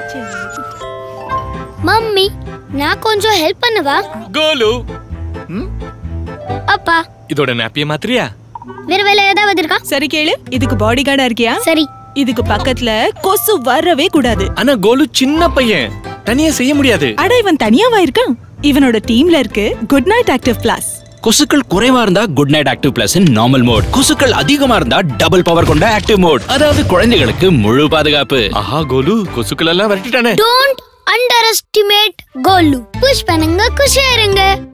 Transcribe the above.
mummy நான் கொஞ்சம் help பண்ணவா கோலு அப்பா இதோட நாப்பிய மாத்திரியா வேற வேலை ஏதாவது இருக்கா சரி கேளு இதுக்கு பாடி கார்டா இருக்கியா சரி இதுக்கு பக்கத்துல கொசு வரவே கூடாது ஆனா கோலு சின்ன பையன் தனியா செய்ய முடியாது அட இவன் தனியாவா இருக்கான் இவனோட டீம்ல இருக்கு குட் நைட் ஆக்டிவ் பிளாஸ் கொசுக்கள் குறைவா இருந்தா Good Knight active plus normal mode கொசுக்கள் அதிகமா இருந்தா டபுள் பவர் கொண்ட ஆக்டிவ் மோட் அதாவது குழந்தைகளுக்கு முழு பாதுகாப்பு ஆஹா கோலு கொசுக்கள் எல்லாம் விரட்டிட்டானே don't underestimate Golu push பண்ணுங்க குஷியா இருங்க